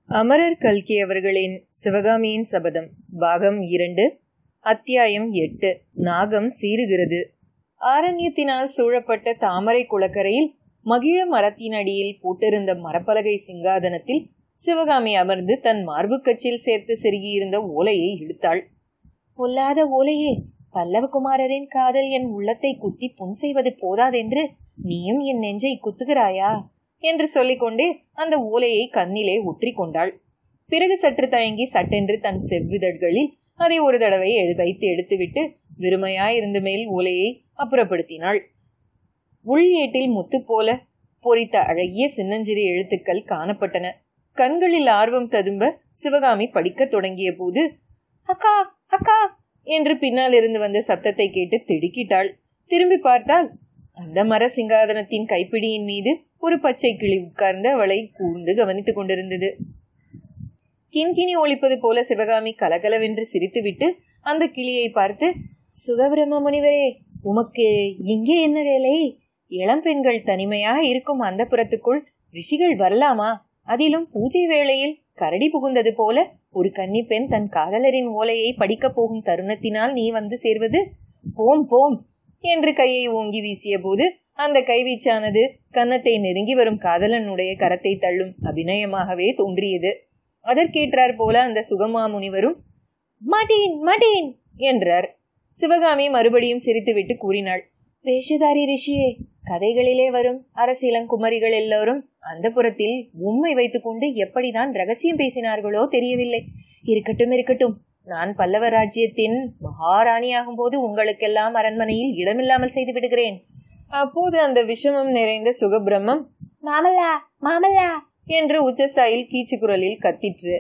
அமரர் கல்கி அவர்களின் சிவகாமியின் சபதம் பாகம் இரண்டு அத்தியாயம் எட்டு நாகம் சீறுகிறது ஆரண்யத்தினால் சூழப்பட்ட தாமரை குளக்கரையில் மகிழ மரத்தின் அடியில் போட்டிருந்த மரப்பலகை சிங்காதனத்தில் சிவகாமி அமர்ந்து தன் மார்புக்கச்சில் சேர்த்து செருகியிருந்த ஓலையை இழுத்தாள் பொல்லாத ஓலையே பல்லவகுமாரரின் காதல் என் உள்ளத்தை குத்தி புண் செய்வது போதாதென்று நீயும் என் நெஞ்சை குத்துகிறாயா என்று சொல்லிக்கொண்டே அந்த ஓலையை கண்ணிலே ஒற்றி கொண்டாள் பிறகு சற்று தயங்கி சட்டென்று தன் செவ்விதழ்களில் அதை ஒரு தடவை வைத்து எடுத்துவிட்டு வெறுமையாயிருந்த மேல் ஓலையை அப்புறப்படுத்தினாள் உள் ஏட்டில் முத்து போல பொறித்த அழகிய சின்னஞ்சிறு எழுத்துக்கள் காணப்பட்டன கண்களில் ஆர்வம் ததும்ப சிவகாமி படிக்கத் தொடங்கிய போது அக்கா அக்கா என்று பின்னால் இருந்து வந்த சத்தத்தை கேட்டு திடுக்கிட்டாள் திரும்பி பார்த்தால் அந்த மர சிங்காதனத்தின் கைப்பிடியின் மீது ஒரு பச்சை கிளி உட்கார்ந்து அவளை கூர்ந்து கவனித்துக் கொண்டிருந்தது கிண்கிணி ஒழிப்பது போல சிவகாமி கலகலவென்று சிரித்துவிட்டு அந்த கிளியை பார்த்து சுகபிரம முனிவரே உமக்கு இங்கே என்ன வேலை இளம் பெண்கள் தனிமையா இருக்கும் அந்த புறத்துக்குள் ரிஷிகள் வரலாமா அதிலும் பூஜை வேளையில் கரடி புகுந்தது போல ஒரு கன்னி பெண் தன் காதலரின் ஓலையை படிக்கப் போகும் தருணத்தினால் நீ வந்து சேர்வது போம் போம் என்று கையை ஓங்கி வீசிய போது அந்த கைவீச்சானது கன்னத்தை நெருங்கி வரும் காதலனுடைய கரத்தை தள்ளும் அபிநயமாகவே தோன்றியது அதற்கேற்றார் போல அந்த சுகமா முனிவரும் மடீன் மடீன் என்றார் சிவகாமி மறுபடியும் சிரித்துவிட்டு கூறினாள் வேஷதாரி ரிஷியே கதைகளிலே வரும் அரசியலங்குமரிகள் எல்லோரும் அந்த புறத்தில் உண்மை வைத்துக்கொண்டு எப்படிதான் ரகசியம் பேசினார்களோ தெரியவில்லை இருக்கட்டும் இருக்கட்டும் நான் பல்லவ ராஜ்யத்தின் மகாராணியாகும் போது உங்களுக்கெல்லாம் அரண்மனையில் இடமில்லாமல் செய்து விடுகிறேன் அப்போது அந்த விஷமம் நிறைந்த சுகபிரம்மம் மாமல்லா மாமல்லா என்று உச்சஸ்தாயில் கீச்சு குரலில் கத்திற்று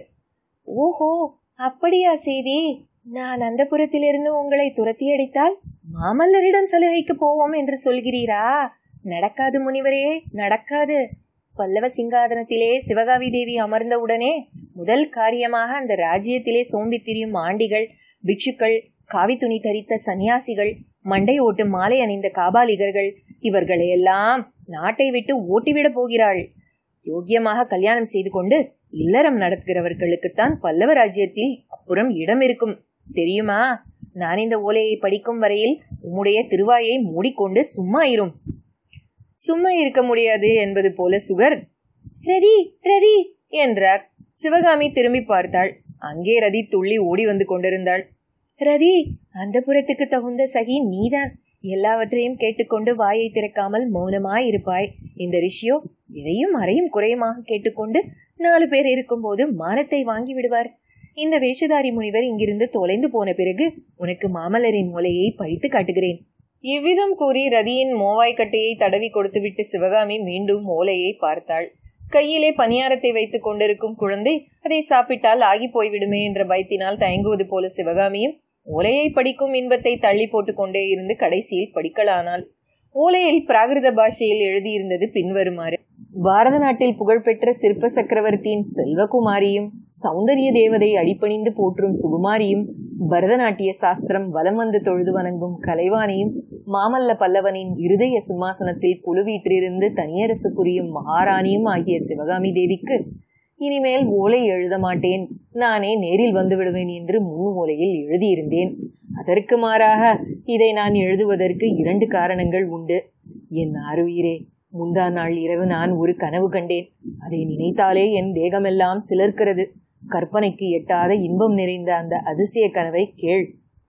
ஓஹோ அப்படியா செய்தி நான் அந்த புறத்திலிருந்து உங்களை துரத்தி அடித்தால் மாமல்லரிடம் சலுகைக்கு போவோம் என்று சொல்கிறீரா நடக்காது முனிவரே நடக்காது பல்லவ சிங்காதனத்திலே சிவகாவி தேவி அமர்ந்தவுடனே முதல் காரியமாக அந்த ராஜ்யத்திலே சோம்பி திரியும் ஆண்டிகள் பிக்ஷுக்கள் காவி துணி தரித்த சன்னியாசிகள் மண்டை ஓட்டு மாலை அணிந்த காபாலிகர்கள் இவர்களையெல்லாம் நாட்டை விட்டு ஓட்டிவிடப் போகிறாள் யோக்கியமாக கல்யாணம் செய்து கொண்டு இல்லறம் நடத்துகிறவர்களுக்குத்தான் பல்லவ ராஜ்யத்தில் அப்புறம் இடம் இருக்கும் தெரியுமா நான் இந்த ஓலையை படிக்கும் வரையில் உம்முடைய திருவாயை மூடிக்கொண்டு சும்மா இரும் சும்மா இருக்க முடியாது என்பது போல சுகர் ரதி ரதி என்றார் சிவகாமி திரும்பி பார்த்தாள் அங்கே ரதி துள்ளி ஓடி வந்து கொண்டிருந்தாள் ரதி அந்த புறத்துக்கு தகுந்த சகி நீதான் எல்லாவற்றையும் கேட்டுக்கொண்டு வாயை திறக்காமல் மௌனமாய் இருப்பாய் இந்த ரிஷியோ எதையும் அறையும் குறையுமாக கேட்டுக்கொண்டு நாலு பேர் இருக்கும்போது மானத்தை வாங்கி விடுவார் இந்த வேஷதாரி முனிவர் இங்கிருந்து தொலைந்து போன பிறகு உனக்கு மாமல்லரின் மூலையை பழித்து காட்டுகிறேன் இவ்விதம் கூறி ரதியின் மோவாய்க்கட்டையை தடவி கொடுத்துவிட்டு சிவகாமி மீண்டும் ஓலையை பார்த்தாள் கையிலே பணியாரத்தை வைத்துக் கொண்டிருக்கும் குழந்தை அதை சாப்பிட்டால் ஆகி போய்விடுமே என்ற பயத்தினால் தயங்குவது போல சிவகாமியும் ஓலையை படிக்கும் இன்பத்தை தள்ளி போட்டுக் கொண்டே இருந்து கடைசியில் படிக்கலானாள் ஓலையில் பிராகிருத பாஷையில் எழுதியிருந்தது பின்வருமாறு பாரத நாட்டில் புகழ்பெற்ற சிற்ப சக்கரவர்த்தியின் செல்வகுமாரியும் சௌந்தரிய தேவதை அடிப்பணிந்து போற்றும் சுகுமாரியும் பரதநாட்டிய சாஸ்திரம் வலம் வந்து தொழுது வணங்கும் கலைவாணியும் மாமல்ல பல்லவனின் இருதய சிம்மாசனத்தில் குழுவீற்றிருந்து தனியரசு புரியும் மகாராணியும் ஆகிய சிவகாமி தேவிக்கு இனிமேல் ஓலை எழுத மாட்டேன் நானே நேரில் வந்து விடுவேன் என்று முன் ஓலையில் எழுதியிருந்தேன் அதற்கு மாறாக இதை நான் எழுதுவதற்கு இரண்டு காரணங்கள் உண்டு என் ஆறுயிரே முந்தா நாள் இரவு நான் ஒரு கனவு கண்டேன் அதை நினைத்தாலே என் தேகமெல்லாம் சிலர்க்கிறது கற்பனைக்கு எட்டாத இன்பம் நிறைந்த அந்த அதிசய கனவை கேள்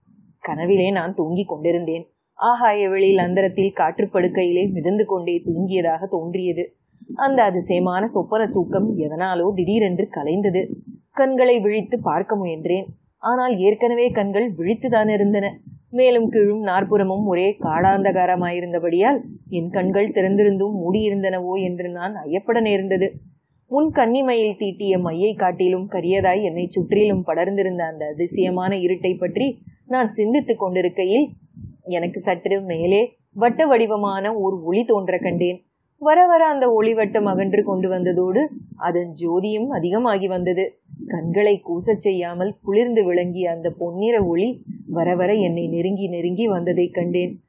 கனவிலே நான் தூங்கிக் கொண்டிருந்தேன் ஆகாய வெளியில் அந்தரத்தில் காற்றுப்படுக்கையிலே மிதந்து கொண்டே தூங்கியதாக தோன்றியது அந்த அதிசயமான சொப்பன தூக்கம் எதனாலோ திடீரென்று கலைந்தது கண்களை விழித்து பார்க்க முயன்றேன் ஆனால் ஏற்கனவே கண்கள் விழித்துதான் இருந்தன மேலும் கீழும் நாற்புறமும் ஒரே காடாந்தகாரமாயிருந்தபடியால் என் கண்கள் திறந்திருந்தும் மூடியிருந்தனவோ என்று நான் ஐயப்பட நேர்ந்தது உன் கன்னிமையில் தீட்டிய மையை காட்டிலும் கரியதாய் என்னை சுற்றிலும் படர்ந்திருந்த அந்த அதிசயமான இருட்டை பற்றி நான் சிந்தித்துக் கொண்டிருக்கையில் எனக்கு சற்று மேலே வட்ட வடிவமான ஓர் ஒளி தோன்ற கண்டேன் வர வர அந்த ஒளிவட்டம் அகன்று கொண்டு வந்ததோடு அதன் ஜோதியும் அதிகமாகி வந்தது கண்களை கூசச் செய்யாமல் குளிர்ந்து விளங்கிய அந்த பொன்னிற ஒளி வர வர என்னை நெருங்கி நெருங்கி வந்ததை கண்டேன்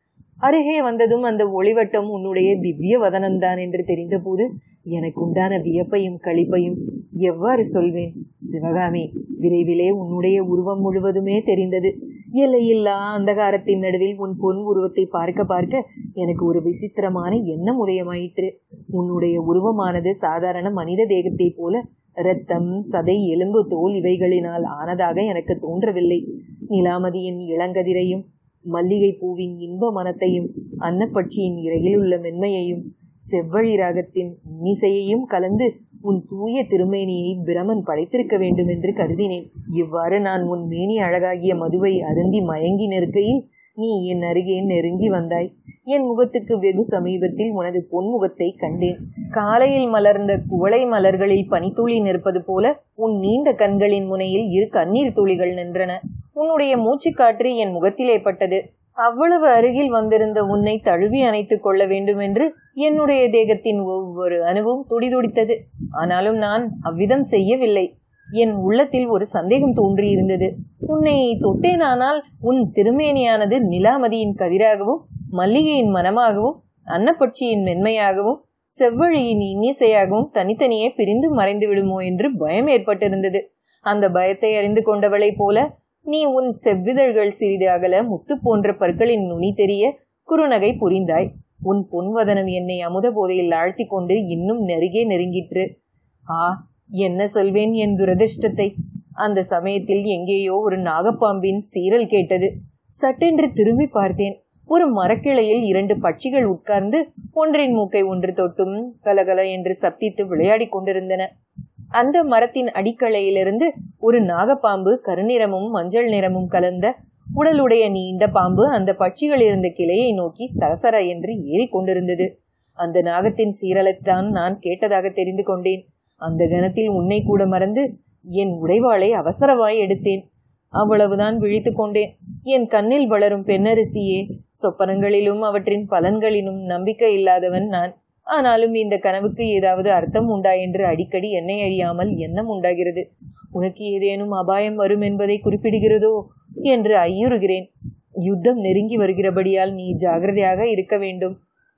அருகே வந்ததும் அந்த ஒளிவட்டம் உன்னுடைய திவ்ய வதனம்தான் என்று தெரிந்தபோது எனக்கு உண்டான வியப்பையும் களிப்பையும் எவ்வாறு சொல்வேன் சிவகாமி விரைவிலே உன்னுடைய உருவம் முழுவதுமே தெரிந்தது எல்லையில்லா அந்தகாரத்தின் நடுவில் உன் பொன் உருவத்தை பார்க்க பார்க்க எனக்கு ஒரு விசித்திரமான எண்ணம் உதயமாயிற்று உன்னுடைய உருவமானது சாதாரண மனித தேகத்தைப் போல இரத்தம் சதை எலும்பு தோல் இவைகளினால் ஆனதாக எனக்கு தோன்றவில்லை நிலாமதியின் இளங்கதிரையும் மல்லிகை பூவின் இன்ப மனத்தையும் அன்னப்பட்சியின் இறையில் உள்ள மென்மையையும் செவ்வழி ராகத்தின் மீசையையும் கலந்து உன் தூய திருமேனியை பிரமன் படைத்திருக்க வேண்டும் என்று கருதினேன் இவ்வாறு நான் உன் மேனி அழகாகிய மதுவை அருந்தி மயங்கி நிற்கையில் நீ என் அருகே நெருங்கி வந்தாய் என் முகத்துக்கு வெகு சமீபத்தில் உனது பொன்முகத்தை கண்டேன் காலையில் மலர்ந்த குவளை மலர்களில் பனித்துளி நிற்பது போல உன் நீண்ட கண்களின் முனையில் இரு கண்ணீர் துளிகள் நின்றன உன்னுடைய மூச்சுக்காற்று என் முகத்திலே பட்டது அவ்வளவு அருகில் வந்திருந்த உன்னை தழுவி அணைத்துக் கொள்ள வேண்டும் என்று என்னுடைய தேகத்தின் ஒவ்வொரு அணுவும் துடிதுடித்தது ஆனாலும் நான் அவ்விதம் செய்யவில்லை என் உள்ளத்தில் ஒரு சந்தேகம் தோன்றியிருந்தது உன்னை தொட்டேனானால் உன் திருமேனியானது நிலாமதியின் கதிராகவும் மல்லிகையின் மனமாகவும் அன்னப்பட்சியின் மென்மையாகவும் செவ்வழியின் இன்னிசையாகவும் தனித்தனியே பிரிந்து மறைந்து விடுமோ என்று பயம் ஏற்பட்டிருந்தது அந்த பயத்தை அறிந்து கொண்டவளைப் போல நீ உன் செவ்விதழ்கள் சிறிது அகல முத்து போன்ற பற்களின் நுனி தெரிய குறுநகை புரிந்தாய் உன் பொன்வதனம் என்னை அமுத போதையில் ஆழ்த்தி கொண்டு இன்னும் நெருகே நெருங்கிற்று ஆ என்ன சொல்வேன் என் துரதிர்ஷ்டத்தை அந்த சமயத்தில் எங்கேயோ ஒரு நாகப்பாம்பின் சீரல் கேட்டது சட்டென்று திரும்பி பார்த்தேன் ஒரு மரக்கிளையில் இரண்டு பட்சிகள் உட்கார்ந்து ஒன்றின் மூக்கை ஒன்று தொட்டும் கலகல என்று சப்தித்து விளையாடி கொண்டிருந்தன அந்த மரத்தின் அடிக்கலையிலிருந்து ஒரு நாகப்பாம்பு கருநிறமும் மஞ்சள் நிறமும் கலந்த உடலுடைய நீண்ட பாம்பு அந்த பட்சிகள் இருந்த கிளையை நோக்கி சரசர என்று ஏறி கொண்டிருந்தது அந்த நாகத்தின் சீரலைத்தான் நான் கேட்டதாக தெரிந்து கொண்டேன் அந்த கணத்தில் உன்னை கூட மறந்து என் உடைவாளை அவசரமாய் எடுத்தேன் அவ்வளவுதான் விழித்து கொண்டேன் என் கண்ணில் வளரும் பெண்ணரசியே சொப்பனங்களிலும் அவற்றின் பலன்களிலும் நம்பிக்கை இல்லாதவன் நான் ஆனாலும் இந்த கனவுக்கு ஏதாவது அர்த்தம் உண்டா என்று அடிக்கடி என்னை அறியாமல் எண்ணம் உண்டாகிறது உனக்கு ஏதேனும் அபாயம் வரும் என்பதை குறிப்பிடுகிறதோ என்று ஐயுறுகிறேன் யுத்தம் நெருங்கி வருகிறபடியால் நீ ஜாகிரதையாக இருக்க வேண்டும்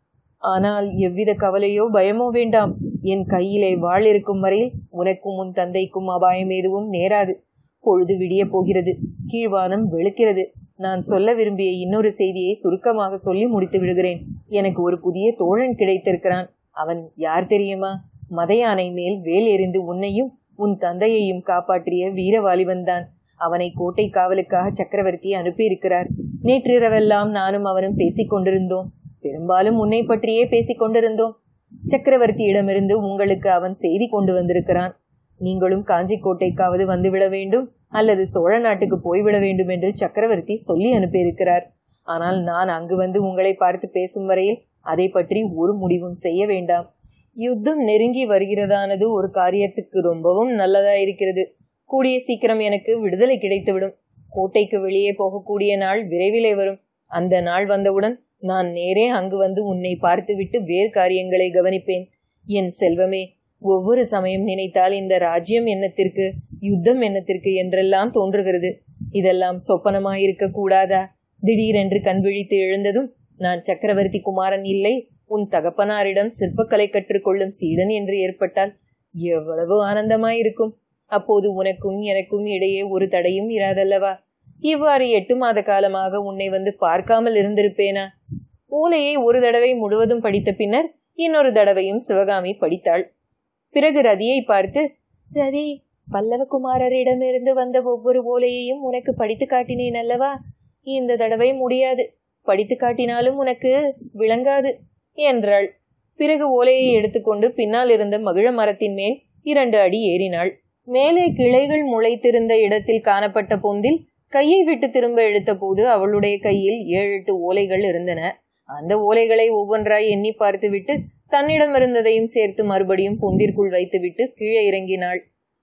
ஆனால் எவ்வித கவலையோ பயமோ வேண்டாம் என் கையிலே வாழ் இருக்கும் வரையில் உனக்கும் உன் தந்தைக்கும் அபாயம் எதுவும் நேராது பொழுது விடிய போகிறது கீழ்வானம் வெளுக்கிறது நான் சொல்ல விரும்பிய இன்னொரு செய்தியை சுருக்கமாக சொல்லி முடித்து விடுகிறேன் எனக்கு ஒரு புதிய தோழன் கிடைத்திருக்கிறான் அவன் யார் தெரியுமா மதையானை மேல் வேல் எறிந்து உன்னையும் உன் தந்தையையும் காப்பாற்றிய வீரவாலிபன்தான் அவனை கோட்டை காவலுக்காக சக்கரவர்த்தி அனுப்பியிருக்கிறார் நேற்றிரவெல்லாம் நானும் அவனும் பேசிக் கொண்டிருந்தோம் பெரும்பாலும் உன்னை பற்றியே பேசிக் கொண்டிருந்தோம் சக்கரவர்த்தியிடமிருந்து உங்களுக்கு அவன் செய்தி கொண்டு வந்திருக்கிறான் நீங்களும் காஞ்சி கோட்டைக்காவது வந்துவிட வேண்டும் அல்லது சோழ நாட்டுக்கு போய்விட வேண்டும் என்று சக்கரவர்த்தி சொல்லி அனுப்பியிருக்கிறார் ஆனால் நான் அங்கு வந்து உங்களை பார்த்து பேசும் வரையில் அதை பற்றி ஒரு முடிவும் செய்ய வேண்டாம் யுத்தம் நெருங்கி வருகிறதானது ஒரு காரியத்துக்கு ரொம்பவும் நல்லதா இருக்கிறது கூடிய சீக்கிரம் எனக்கு விடுதலை கிடைத்துவிடும் கோட்டைக்கு வெளியே போகக்கூடிய நாள் விரைவிலே வரும் அந்த நாள் வந்தவுடன் நான் நேரே அங்கு வந்து உன்னை பார்த்துவிட்டு வேறு காரியங்களை கவனிப்பேன் என் செல்வமே ஒவ்வொரு சமயம் நினைத்தால் இந்த ராஜ்யம் என்னத்திற்கு யுத்தம் என்னத்திற்கு என்றெல்லாம் தோன்றுகிறது இதெல்லாம் சொப்பனமாயிருக்க கூடாதா திடீரென்று கண் விழித்து எழுந்ததும் நான் சக்கரவர்த்தி குமாரன் இல்லை உன் தகப்பனாரிடம் சிற்பக்கலை கற்றுக்கொள்ளும் சீடன் என்று ஏற்பட்டால் எவ்வளவு ஆனந்தமாயிருக்கும் அப்போது உனக்கும் எனக்கும் இடையே ஒரு தடையும் இராதல்லவா இவ்வாறு எட்டு மாத காலமாக உன்னை வந்து பார்க்காமல் இருந்திருப்பேனா ஓலையை ஒரு தடவை முழுவதும் படித்த பின்னர் இன்னொரு தடவையும் சிவகாமி படித்தாள் பிறகு ரதியை பார்த்து ரதி பல்லவகுமாரரிடமிருந்து வந்த ஒவ்வொரு ஓலையையும் உனக்கு படித்து காட்டினேன் அல்லவா இந்த தடவை முடியாது படித்து காட்டினாலும் உனக்கு விளங்காது என்றாள் பிறகு ஓலையை எடுத்துக்கொண்டு பின்னால் இருந்த மகிழ மரத்தின் மேல் இரண்டு அடி ஏறினாள் மேலே கிளைகள் முளைத்திருந்த இடத்தில் காணப்பட்ட பொந்தில் கையை விட்டு திரும்ப எடுத்த போது அவளுடைய கையில் ஏழு எட்டு ஓலைகள் இருந்தன அந்த ஓலைகளை ஒவ்வொன்றாய் எண்ணி பார்த்துவிட்டு தன்னிடம் இருந்ததையும் சேர்த்து மறுபடியும் பொந்திற்குள் வைத்துவிட்டு கீழே இறங்கினாள்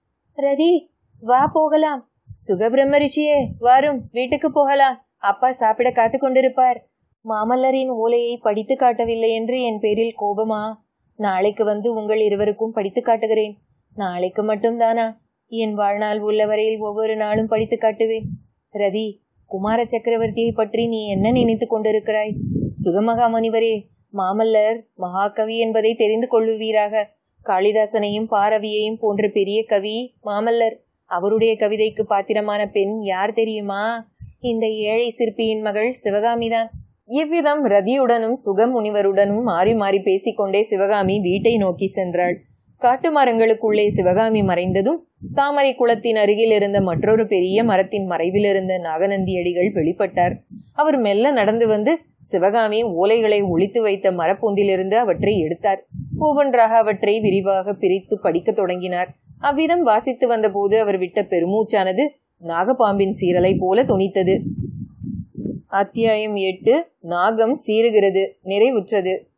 ரதி வா போகலாம் சுகபிரம்மரிஷியே வாரும் வீட்டுக்கு போகலாம் அப்பா சாப்பிட காத்து கொண்டிருப்பார் மாமல்லரின் ஓலையை படித்து காட்டவில்லை என்று என் பேரில் கோபமா நாளைக்கு வந்து உங்கள் இருவருக்கும் படித்து காட்டுகிறேன் நாளைக்கு மட்டும்தானா என் வாழ்நாள் உள்ளவரையில் ஒவ்வொரு நாளும் படித்து காட்டுவேன் ரதி குமார சக்கரவர்த்தியை பற்றி நீ என்ன நினைத்து கொண்டிருக்கிறாய் சுகமகாமுனிவரே மாமல்லர் மகாகவி என்பதை தெரிந்து கொள்ளுவீராக காளிதாசனையும் பாரவியையும் போன்ற பெரிய கவி மாமல்லர் அவருடைய கவிதைக்கு பாத்திரமான பெண் யார் தெரியுமா இந்த ஏழை சிற்பியின் மகள் சிவகாமிதான் இவ்விதம் ரதியுடனும் சுகம் முனிவருடனும் மாறி மாறி பேசிக்கொண்டே சிவகாமி வீட்டை நோக்கி சென்றாள் காட்டு மரங்களுக்குள்ளே சிவகாமி மறைந்ததும் தாமரை குளத்தின் அருகில் இருந்த மற்றொரு பெரிய மரத்தின் மறைவில் இருந்த நாகநந்தி அடிகள் வெளிப்பட்டார் அவர் மெல்ல நடந்து வந்து சிவகாமி ஓலைகளை ஒழித்து வைத்த மரப்பொந்திலிருந்து அவற்றை எடுத்தார் ஒவ்வொன்றாக அவற்றை விரிவாக பிரித்து படிக்கத் தொடங்கினார் அவ்விதம் வாசித்து வந்தபோது அவர் விட்ட பெருமூச்சானது நாகப்பாம்பின் சீரலை போல துணித்தது அத்தியாயம் எட்டு நாகம் சீறுகிறது நிறைவுற்றது